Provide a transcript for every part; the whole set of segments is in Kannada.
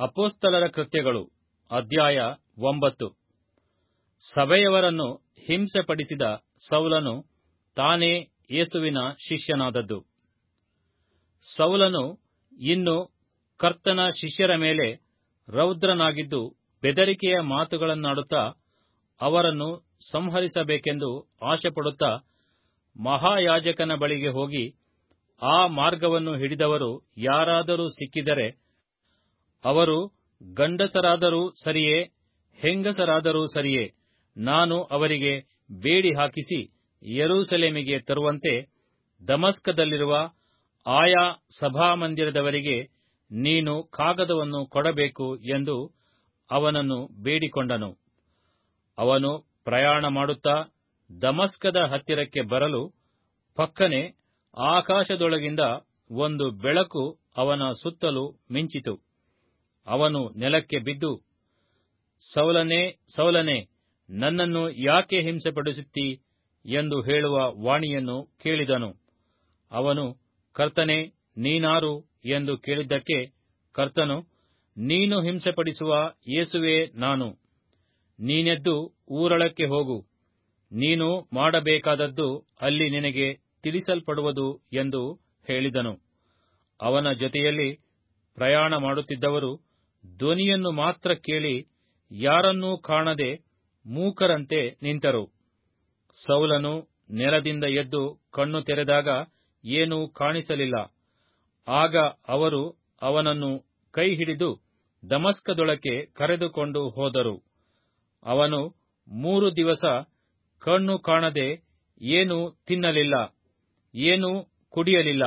ಅಪೋಸ್ತಲರ ಕೃತ್ಯಗಳು ಅಧ್ಯಾಯ ಒಂಬತ್ತು ಸಭೆಯವರನ್ನು ಹಿಂಸೆಪಡಿಸಿದ ಸೌಲನು ತಾನೇ ಯೇಸುವಿನ ಶಿಷ್ಯನಾದದ್ದು ಸೌಲನು ಇನ್ನು ಕರ್ತನ ಶಿಷ್ಯರ ಮೇಲೆ ರೌದ್ರನಾಗಿದ್ದು ಬೆದರಿಕೆಯ ಮಾತುಗಳನ್ನಾಡುತ್ತಾ ಅವರನ್ನು ಸಂಹರಿಸಬೇಕೆಂದು ಆಶೆಪಡುತ್ತಾ ಮಹಾಯಾಜಕನ ಬಳಿಗೆ ಹೋಗಿ ಆ ಮಾರ್ಗವನ್ನು ಹಿಡಿದವರು ಯಾರಾದರೂ ಸಿಕ್ಕಿದರೆ ಅವರು ಗಂಡಸರಾದರೂ ಸರಿಯೇ ಹೆಂಗಸರಾದರೂ ಸರಿಯೇ ನಾನು ಅವರಿಗೆ ಬೇಡಿ ಹಾಕಿಸಿ ಯೆರೂಸಲೇಮಿಗೆ ತರುವಂತೆ ದಮಸ್ಕದಲ್ಲಿರುವ ಆಯಾ ಸಭಾಮಂದಿರದವರಿಗೆ ನೀನು ಕಾಗದವನ್ನು ಕೊಡಬೇಕು ಎಂದು ಅವನನ್ನು ಬೇಡಿಕೊಂಡನು ಅವನು ಪ್ರಯಾಣ ಮಾಡುತ್ತಾ ದಮಸ್ಕದ ಹತ್ತಿರಕ್ಕೆ ಬರಲು ಪಕ್ಕನೆ ಆಕಾಶದೊಳಗಿಂದ ಒಂದು ಬೆಳಕು ಅವನ ಸುತ್ತಲೂ ಮಿಂಚಿತು ಅವನು ನೆಲಕ್ಕೆ ಬಿದ್ದು ಸೌಲನೇ ಸೌಲನೇ ನನ್ನನ್ನು ಯಾಕೆ ಹಿಂಸೆಪಡಿಸುತ್ತೀ ಎಂದು ಹೇಳುವ ವಾಣಿಯನ್ನು ಕೇಳಿದನು ಅವನು ಕರ್ತನೇ ನೀನಾರು ಎಂದು ಕೇಳಿದ್ದಕ್ಕೆ ಕರ್ತನು ನೀನು ಹಿಂಸೆಪಡಿಸುವ ಯೇಸುವೇ ನಾನು ನೀನೆದ್ದು ಊರೊಳಕ್ಕೆ ಹೋಗು ನೀನು ಮಾಡಬೇಕಾದದ್ದು ಅಲ್ಲಿ ನಿನಗೆ ತಿಳಿಸಲ್ಪಡುವುದು ಎಂದು ಹೇಳಿದನು ಅವನ ಜೊತೆಯಲ್ಲಿ ಪ್ರಯಾಣ ಮಾಡುತ್ತಿದ್ದವರು ಧ್ವನಿಯನ್ನು ಮಾತ್ರ ಕೇಳಿ ಯಾರನ್ನೂ ಕಾಣದೆ ಮೂಕರಂತೆ ನಿಂತರು ಸೌಲನು ನೆಲದಿಂದ ಎದ್ದು ಕಣ್ಣು ತೆರೆದಾಗ ಏನೂ ಕಾಣಿಸಲಿಲ್ಲ ಆಗ ಅವರು ಅವನನ್ನು ಕೈ ಹಿಡಿದು ದಮಸ್ಕದೊಳಕ್ಕೆ ಕರೆದುಕೊಂಡು ಹೋದರು ಅವನು ಮೂರು ದಿವಸ ಕಣ್ಣು ಕಾಣದೆ ಏನೂ ತಿನ್ನಲಿಲ್ಲ ಏನೂ ಕುಡಿಯಲಿಲ್ಲ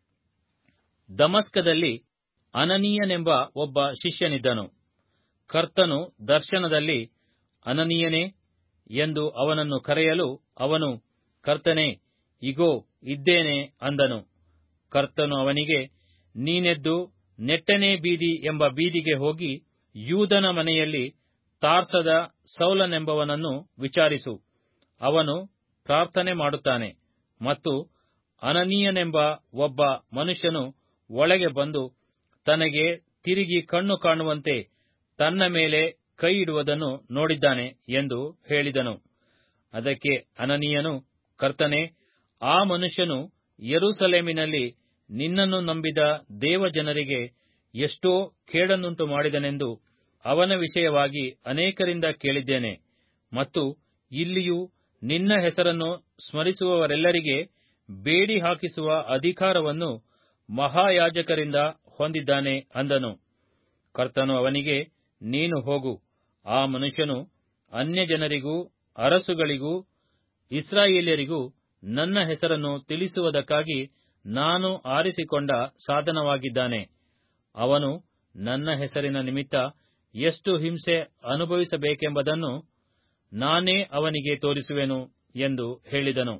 ದಮಸ್ಕದಲ್ಲಿ ಅನನೀಯನೆಂಬ ಒಬ್ಬ ಶಿಷ್ಯನಿದ್ದನು ಕರ್ತನು ದರ್ಶನದಲ್ಲಿ ಅನನೀಯನೇ ಎಂದು ಅವನನ್ನು ಕರೆಯಲು ಅವನು ಕರ್ತನೇ ಇಗೋ ಇದ್ದೇನೆ ಅಂದನು ಕರ್ತನು ಅವನಿಗೆ ನೀನೆದ್ದು ನೆಟ್ಟನೇ ಬೀದಿ ಎಂಬ ಬೀದಿಗೆ ಹೋಗಿ ಯೂದನ ಮನೆಯಲ್ಲಿ ತಾರ್ಸದ ಸೌಲನೆಂಬವನನ್ನು ವಿಚಾರಿಸು ಅವನು ಪ್ರಾರ್ಥನೆ ಮಾಡುತ್ತಾನೆ ಮತ್ತು ಅನನೀಯನೆಂಬ ಒಬ್ಬ ಮನುಷ್ಯನು ಒಳಗೆ ಬಂದು ತನಗೆ ತಿರುಗಿ ಕಣ್ಣು ಕಾಣುವಂತೆ ತನ್ನ ಮೇಲೆ ಕೈ ಇಡುವುದನ್ನು ನೋಡಿದ್ದಾನೆ ಎಂದು ಹೇಳಿದನು ಅದಕ್ಕೆ ಅನನೀಯನು ಕರ್ತನೆ ಆ ಮನುಷ್ಯನು ಯೆರೂಸಲೇಮಿನಲ್ಲಿ ನಿನ್ನನ್ನು ನಂಬಿದ ದೇವಜನರಿಗೆ ಎಷ್ಟೋ ಕೇಡನ್ನುಂಟು ಮಾಡಿದನೆಂದು ಅವನ ವಿಷಯವಾಗಿ ಅನೇಕರಿಂದ ಕೇಳಿದ್ದೇನೆ ಮತ್ತು ಇಲ್ಲಿಯೂ ನಿನ್ನ ಹೆಸರನ್ನು ಸ್ಮರಿಸುವವರೆಲ್ಲರಿಗೆ ಬೇಡಿ ಹಾಕಿಸುವ ಅಧಿಕಾರವನ್ನು ಮಹಾಯಾಜಕರಿಂದ ಹೊಂದಿದ್ದಾನೆ ಅಂದನು ಕರ್ತನು ಅವನಿಗೆ ನೀನು ಹೋಗು ಆ ಮನುಷ್ಯನು ಅನ್ಯಜನರಿಗೂ ಅರಸುಗಳಿಗೂ ಇಸ್ರಾಯೇಲ್ಯರಿಗೂ ನನ್ನ ಹೆಸರನ್ನು ತಿಳಿಸುವುದಕ್ಕಾಗಿ ನಾನು ಆರಿಸಿಕೊಂಡ ಸಾಧನವಾಗಿದ್ದಾನೆ ಅವನು ನನ್ನ ಹೆಸರಿನ ನಿಮಿತ್ತ ಎಷ್ಟು ಹಿಂಸೆ ಅನುಭವಿಸಬೇಕೆಂಬುದನ್ನು ನಾನೇ ಅವನಿಗೆ ತೋರಿಸುವೆನು ಎಂದು ಹೇಳಿದನು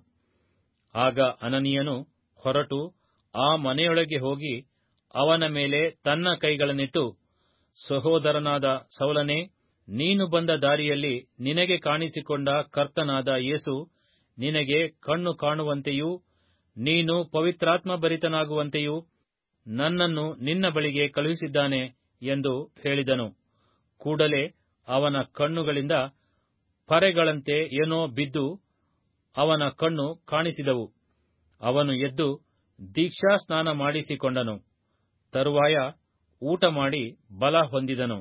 ಆಗ ಅನನೀಯನು ಹೊರಟು ಆ ಮನೆಯೊಳಗೆ ಹೋಗಿ ಅವನ ಮೇಲೆ ತನ್ನ ಕೈಗಳನ್ನಿಟ್ಟು ಸಹೋದರನಾದ ಸೌಲನೇ ನೀನು ಬಂದ ದಾರಿಯಲ್ಲಿ ನಿನಗೆ ಕಾಣಿಸಿಕೊಂಡ ಕರ್ತನಾದ ಯೇಸು ನಿನಗೆ ಕಣ್ಣು ಕಾಣುವಂತೆಯೂ ನೀನು ಪವಿತ್ರಾತ್ಮ ಭರಿತನಾಗುವಂತೆಯೂ ನನ್ನನ್ನು ನಿನ್ನ ಬಳಿಗೆ ಕಳುಹಿಸಿದ್ದಾನೆ ಎಂದು ಹೇಳಿದನು ಕೂಡಲೇ ಅವನ ಕಣ್ಣುಗಳಿಂದ ಪರೆಗಳಂತೆ ಏನೋ ಬಿದ್ದು ಅವನ ಕಣ್ಣು ಕಾಣಿಸಿದವು ಅವನು ಎದ್ದು ದೀಕ್ಷಾಸ್ನಾನ ಮಾಡಿಸಿಕೊಂಡನು ತರುವಾಯ ಊಟ ಮಾಡಿ ಬಲ ಹೊಂದಿದನು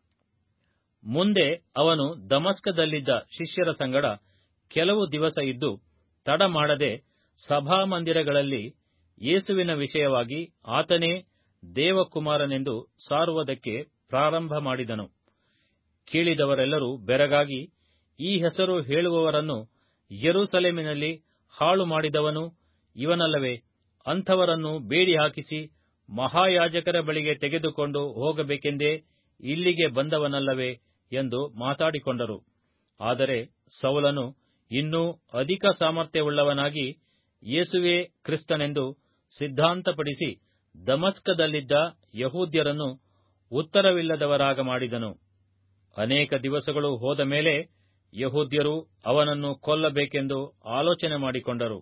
ಮುಂದೆ ಅವನು ದಮಸ್ಕದಲ್ಲಿದ್ದ ಶಿಷ್ಯರ ಸಂಗಡ ಕೆಲವು ದಿವಸ ಇದ್ದು ತಡ ಮಾಡದೆ ಸಭಾಮಂದಿರಗಳಲ್ಲಿ ಯೇಸುವಿನ ವಿಷಯವಾಗಿ ಆತನೇ ದೇವಕುಮಾರನೆಂದು ಸಾರುವುದಕ್ಕೆ ಪ್ರಾರಂಭ ಮಾಡಿದನು ಕೇಳಿದವರೆಲ್ಲರೂ ಬೆರಗಾಗಿ ಈ ಹೆಸರು ಹೇಳುವವರನ್ನು ಯೆರೂಸಲೇಮಿನಲ್ಲಿ ಹಾಳು ಮಾಡಿದವನು ಇವನಲ್ಲವೇ ಅಂಥವರನ್ನು ಬೇಡಿ ಹಾಕಿಸಿ ಮಹಾಯಾಜಕರ ಬಳಿಗೆ ತೆಗೆದುಕೊಂಡು ಹೋಗಬೇಕೆಂದೇ ಇಲ್ಲಿಗೆ ಬಂದವನಲ್ಲವೇ ಎಂದು ಮಾತಾಡಿಕೊಂಡರು ಆದರೆ ಸೌಲನು ಇನ್ನೂ ಅಧಿಕ ಸಾಮರ್ಥ್ಯವುಳ್ಳವನಾಗಿ ಯೇಸುವೇ ಕ್ರಿಸ್ತನೆಂದು ಸಿದ್ಧಾಂತಪಡಿಸಿ ದಮಸ್ಕದಲ್ಲಿದ್ದ ಯಹೂದ್ಯರನ್ನು ಉತ್ತರವಿಲ್ಲದವರಾಗ ಮಾಡಿದನು ಅನೇಕ ದಿವಸಗಳು ಹೋದ ಮೇಲೆ ಯಹೂದ್ಯರು ಅವನನ್ನು ಕೊಲ್ಲಬೇಕೆಂದು ಆಲೋಚನೆ ಮಾಡಿಕೊಂಡರು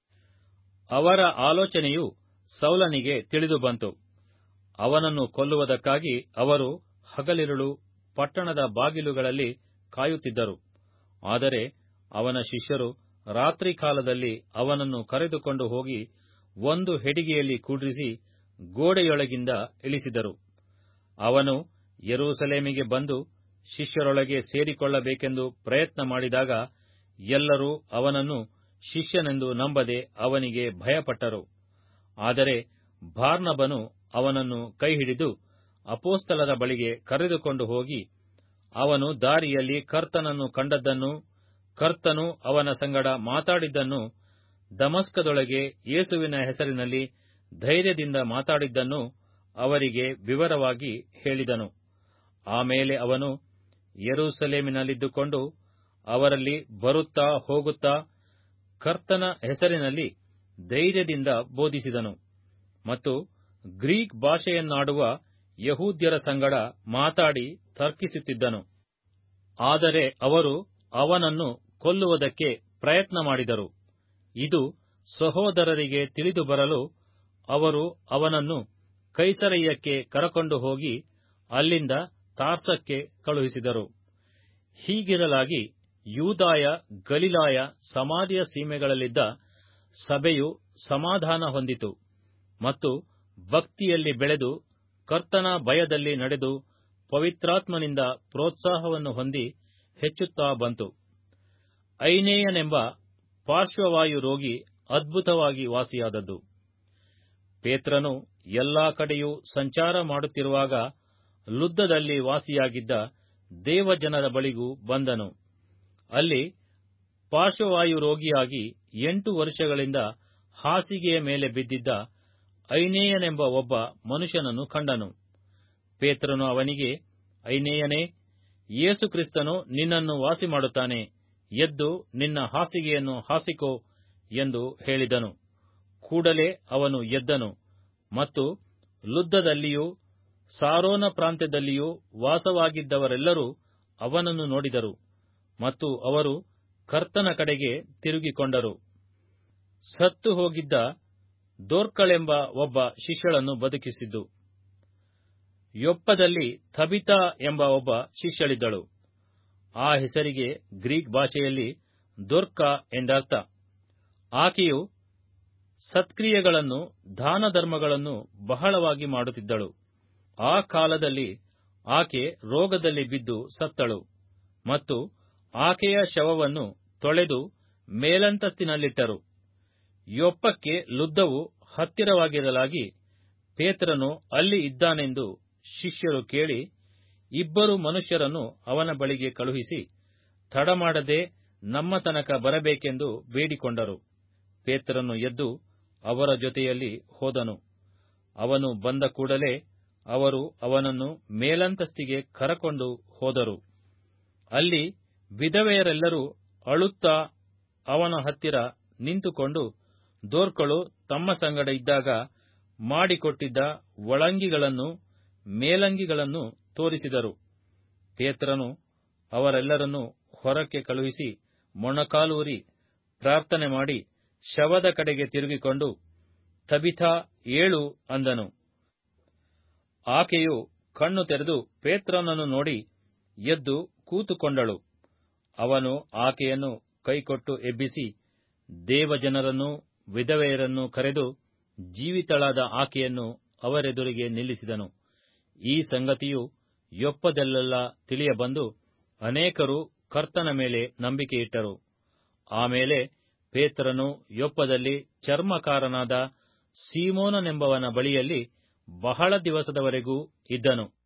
ಅವರ ಆಲೋಚನೆಯು ಸೌಲನಿಗೆ ತಿಳಿದು ಬಂತು ಅವನನ್ನು ಕೊಲ್ಲುವುದಕ್ಕಾಗಿ ಅವರು ಹಗಲಿರುಳು ಪಟ್ಟಣದ ಬಾಗಿಲುಗಳಲ್ಲಿ ಕಾಯುತ್ತಿದ್ದರು ಆದರೆ ಅವನ ಶಿಷ್ಯರು ರಾತ್ರಿ ಕಾಲದಲ್ಲಿ ಅವನನ್ನು ಕರೆದುಕೊಂಡು ಹೋಗಿ ಒಂದು ಹೆಡಿಗೆಯಲ್ಲಿ ಕೂಡ್ರಿಸಿ ಗೋಡೆಯೊಳಗಿಂದ ಇಳಿಸಿದರು ಅವನು ಯೆರೂಸಲೇಮಿಗೆ ಬಂದು ಶಿಷ್ಯರೊಳಗೆ ಸೇರಿಕೊಳ್ಳಬೇಕೆಂದು ಪ್ರಯತ್ನ ಮಾಡಿದಾಗ ಎಲ್ಲರೂ ಅವನನ್ನು ಶಿಷ್ಯನೆಂದು ನಂಬದೆ ಅವನಿಗೆ ಭಯಪಟ್ಟರು ಆದರೆ ಬಾರ್ನಬನು ಅವನನ್ನು ಕೈಹಿಡಿದು ಅಪೋಸ್ತಲರ ಬಳಿಗೆ ಕರೆದುಕೊಂಡು ಹೋಗಿ ಅವನು ದಾರಿಯಲ್ಲಿ ಕರ್ತನನ್ನು ಕಂಡದ್ದನ್ನು ಕರ್ತನು ಅವನ ಸಂಗಡ ಮಾತಾಡಿದ್ದನ್ನು ದಮಸ್ಕದೊಳಗೆ ಯೇಸುವಿನ ಹೆಸರಿನಲ್ಲಿ ಧೈರ್ಯದಿಂದ ಮಾತಾಡಿದ್ದನ್ನು ಅವರಿಗೆ ವಿವರವಾಗಿ ಹೇಳಿದನು ಆಮೇಲೆ ಅವನು ಯೆರೂಸಲೇಮಿನಲ್ಲಿದ್ದುಕೊಂಡು ಅವರಲ್ಲಿ ಬರುತ್ತಾ ಹೋಗುತ್ತಾ ಕರ್ತನ ಹೆಸರಿನಲ್ಲಿ ಧೈರ್ಯದಿಂದ ಬೋಧಿಸಿದನು ಮತ್ತು ಗ್ರೀಕ್ ಭಾಷೆಯನ್ನಾಡುವ ಯಹೂದ್ಯರ ಸಂಗಡ ಮಾತಾಡಿ ತರ್ಕಿಸುತ್ತಿದ್ದನು ಆದರೆ ಅವರು ಅವನನ್ನು ಕೊಲ್ಲುವುದಕ್ಕೆ ಪ್ರಯತ್ನ ಮಾಡಿದರು ಇದು ಸಹೋದರರಿಗೆ ತಿಳಿದು ಬರಲು ಅವರು ಅವನನ್ನು ಕೈಸರಯ್ಯಕ್ಕೆ ಕರಕೊಂಡು ಹೋಗಿ ಅಲ್ಲಿಂದ ತಾರ್ಸಕ್ಕೆ ಕಳುಹಿಸಿದರು ಹೀಗಿರಲಾಗಿ ಯೂದಾಯ ಗಲಿಲಾಯ ಸಮಾರ್ಯ ಸೀಮೆಗಳಲ್ಲಿದ್ದ ಸಭೆಯು ಸಮಾಧಾನ ಹೊಂದಿತು ಮತ್ತು ಭಕ್ತಿಯಲ್ಲಿ ಬೆಳೆದು ಕರ್ತನ ಭಯದಲ್ಲಿ ನಡೆದು ಪವಿತ್ರಾತ್ಮನಿಂದ ಪ್ರೋತ್ಸಾಹವನ್ನು ಹೊಂದಿ ಹೆಚ್ಚುತ್ತಾ ಬಂತು ಐನೇಯನೆಂಬ ಪಾರ್ಶ್ವವಾಯು ರೋಗಿ ಅದ್ಭುತವಾಗಿ ವಾಸಿಯಾದದ್ದು ಪೇತ್ರನು ಎಲ್ಲಾ ಕಡೆಯೂ ಸಂಚಾರ ಮಾಡುತ್ತಿರುವಾಗ ಲುದ್ದದಲ್ಲಿ ವಾಸಿಯಾಗಿದ್ದ ದೇವಜನರ ಬಳಿಗೂ ಬಂದನು ಅಲ್ಲಿ ಪಾರ್ಶ್ವವಾಯು ರೋಗಿಯಾಗಿ ಎಂಟು ವರ್ಷಗಳಿಂದ ಹಾಸಿಗೆಯ ಮೇಲೆ ಬಿದ್ದಿದ್ದ ಐನೇಯನೆಂಬ ಒಬ್ಬ ಮನುಷ್ಯನನ್ನು ಕಂಡನು ಪೇತ್ರನು ಅವನಿಗೆ ಐನೇಯನೇ ಯೇಸುಕ್ರಿಸ್ತನು ನಿನ್ನನ್ನು ವಾಸಿ ಮಾಡುತ್ತಾನೆ ಎದ್ದು ನಿನ್ನ ಹಾಸಿಗೆಯನ್ನು ಹಾಸಿಕೋ ಎಂದು ಹೇಳಿದನು ಕೂಡಲೇ ಅವನು ಎದ್ದನು ಮತ್ತು ಲುದ್ದದಲ್ಲಿಯೂ ಸಾರೋನ ಪ್ರಾಂತ್ಯದಲ್ಲಿಯೂ ವಾಸವಾಗಿದ್ದವರೆಲ್ಲರೂ ಅವನನ್ನು ನೋಡಿದರು ಮತ್ತು ಅವರು ಕರ್ತನ ಕಡೆಗೆ ತಿರುಗಿಕೊಂಡರು ಸತ್ತು ಹೋಗಿದ್ದ ದೋರ್ಕಳೆಂಬ ಒಬ್ಬ ಶಿಷ್ಯಳನ್ನು ಬದುಕಿಸಿದ್ದು ಯೊಪ್ಪದಲ್ಲಿ ಥಬಿತಾ ಎಂಬ ಒಬ್ಬ ಶಿಷ್ಯಳಿದ್ದಳು ಆ ಹೆಸರಿಗೆ ಗ್ರೀಕ್ ಭಾಷೆಯಲ್ಲಿ ದೊರ್ಕ ಎಂದರ್ಥ ಆಕೆಯು ಸತ್ಕ್ರಿಯೆಗಳನ್ನು ದಾನ ಧರ್ಮಗಳನ್ನು ಬಹಳವಾಗಿ ಮಾಡುತ್ತಿದ್ದಳು ಆ ಕಾಲದಲ್ಲಿ ಆಕೆ ರೋಗದಲ್ಲಿ ಬಿದ್ದು ಸತ್ತಳು ಮತ್ತು ಆಕೆಯ ಶವವನ್ನು ತೊಳೆದು ಮೇಲಂತಸ್ತಿನಲ್ಲಿಟ್ಟರು ಯೊಪ್ಪಕ್ಕೆ ಲುದ್ದವು ಹತ್ತಿರವಾಗಿರಲಾಗಿ ಪೇತ್ರನು ಅಲ್ಲಿ ಇದ್ದಾನೆಂದು ಶಿಷ್ಯರು ಕೇಳಿ ಇಬ್ಬರು ಮನುಷ್ಯರನ್ನು ಅವನ ಬಳಿಗೆ ಕಳುಹಿಸಿ ತಡಮಾಡದೆ ನಮ್ಮ ತನಕ ಬರಬೇಕೆಂದು ಬೇಡಿಕೊಂಡರು ಪೇತ್ರನು ಎದ್ದು ಅವರ ಜೊತೆಯಲ್ಲಿ ಹೋದನು ಅವನು ಬಂದ ಕೂಡಲೇ ಅವರು ಅವನನ್ನು ಮೇಲಂತಸ್ತಿಗೆ ಕರಕೊಂಡು ಹೋದರು ಅಲ್ಲಿ ವಿಧವೆಯರೆಲ್ಲರೂ ಅಳುತ್ತಾ ಅವನ ಹತ್ತಿರ ನಿಂತುಕೊಂಡು ದೋರ್ಕಳು ತಮ್ಮ ಸಂಗಡ ಇದ್ದಾಗ ಮಾಡಿಕೊಟ್ಟಿದ್ದ ಒಳಂಗಿಗಳನ್ನು ಮೇಲಂಗಿಗಳನ್ನು ತೋರಿಸಿದರು ಪೇತ್ರನು ಅವರೆಲ್ಲರನ್ನೂ ಹೊರಕ್ಕೆ ಕಳುಹಿಸಿ ಮೊಣಕಾಲೂರಿ ಪ್ರಾರ್ಥನೆ ಮಾಡಿ ಶವದ ಕಡೆಗೆ ತಿರುಗಿಕೊಂಡು ತಬಿಥಾ ಏಳು ಅಂದನು ಆಕೆಯು ಕಣ್ಣು ತೆರೆದು ಪೇತ್ರನನ್ನು ನೋಡಿ ಎದ್ದು ಕೂತುಕೊಂಡಳು ಅವನು ಆಕೆಯನ್ನು ಕೈಕೊಟ್ಟು ಎಬ್ಬಿಸಿ ದೇವಜನರನ್ನೂ ವಿಧವೆಯರನ್ನೂ ಕರೆದು ಜೀವಿತಳಾದ ಆಕೆಯನ್ನು ಅವರೆದುರಿಗೆ ನಿಲ್ಲಿಸಿದನು ಈ ಸಂಗತಿಯು ಯೊಪ್ಪದಲ್ಲೆಲ್ಲ ತಿಳಿಯಬಂದು ಅನೇಕರು ಕರ್ತನ ಮೇಲೆ ನಂಬಿಕೆಯಿಟ್ಟರು ಆಮೇಲೆ ಪೇತ್ರನು ಯೊಪ್ಪದಲ್ಲಿ ಚರ್ಮಕಾರನಾದ ಸೀಮೋನನೆಂಬವನ ಬಳಿಯಲ್ಲಿ ಬಹಳ ದಿವಸದವರೆಗೂ ಇದ್ದನು